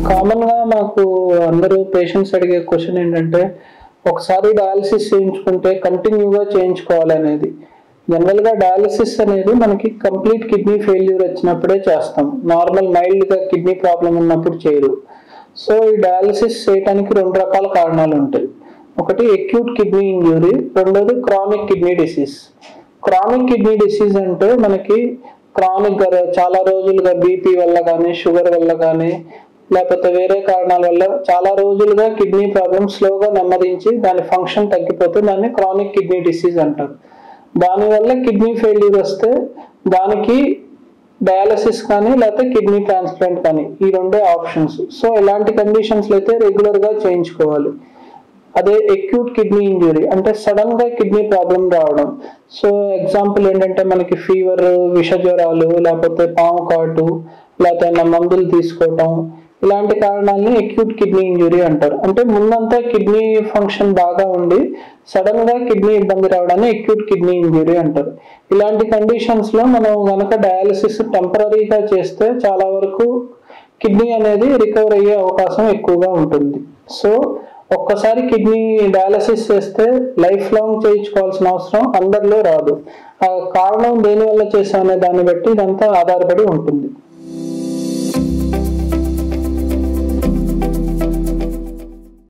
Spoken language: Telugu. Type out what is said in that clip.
కామన్ గా మాకు అందరూ పేషెంట్స్ అడిగే క్వశ్చన్ ఏంటంటే ఒకసారి డయాలసిస్ చేయించుకుంటే కంటిన్యూగా చేయించుకోవాలి అనేది జనరల్ గా డయాలసిస్ అనేది మనకి కంప్లీట్ కిడ్నీ ఫెయిల్యూర్ వచ్చినప్పుడే చేస్తాం నార్మల్ మైల్డ్ గా కిడ్నీ ప్రాబ్లం ఉన్నప్పుడు చేయరు సో ఈ డయాలసిస్ చేయడానికి రెండు రకాల కారణాలు ఉంటాయి ఒకటి అక్యూట్ కిడ్నీ ఇంజురీ రెండోది chronic kidney disease chronic kidney disease అంటే మనకి క్రానిక్ గా చాలా రోజులుగా బీపీ వల్ల కానీ షుగర్ వల్ల కానీ లేకపోతే వేరే కారణాల వల్ల చాలా రోజులుగా కిడ్నీ ప్రాబ్లమ్ స్లోగా నెమ్మదించి దాని ఫంక్షన్ తగ్గిపోతే దాన్ని క్రానిక్ కిడ్నీ డిసీజ్ అంటారు దానివల్ల కిడ్నీ ఫెయిల్యూర్ వస్తే దానికి డయాలసిస్ కానీ లేకపోతే కిడ్నీ ట్రాన్స్ప్లాంట్ కానీ ఈ రెండే ఆప్షన్స్ సో ఇలాంటి కండిషన్స్లో అయితే రెగ్యులర్గా చేయించుకోవాలి అదే అక్యూట్ కిడ్నీ ఇంజురీ అంటే సడన్ గా కిడ్నీ ప్రాబ్లం రావడం సో ఎగ్జాంపుల్ ఏంటంటే మనకి ఫీవర్ విష జ్వరాలు లేకపోతే పాము కాటు లేకపోతే ఏమైనా మందులు తీసుకోవటం ఇలాంటి కారణాలని అక్యూట్ కిడ్నీ ఇంజురీ అంటారు అంటే ముందంతా కిడ్నీ ఫంక్షన్ బాగా ఉండి సడన్ గా కిడ్నీ ఇబ్బంది రావడాన్ని అక్యూట్ కిడ్నీ ఇంజురీ అంటారు ఇలాంటి కండిషన్స్ లో మనం గనక డయాలసిస్ టెంపరీగా చేస్తే చాలా వరకు కిడ్నీ అనేది రికవర్ అయ్యే అవకాశం ఎక్కువగా ఉంటుంది సో ఒక్కసారి కిడ్నీ డయాలసిస్ చేస్తే లైఫ్ లాంగ్ చేయించుకోవాల్సిన అవసరం అందరిలో రాదు ఆ కారణం దేని వల్ల చేసామనే దాన్ని బట్టి ఇదంతా ఆధారపడి ఉంటుంది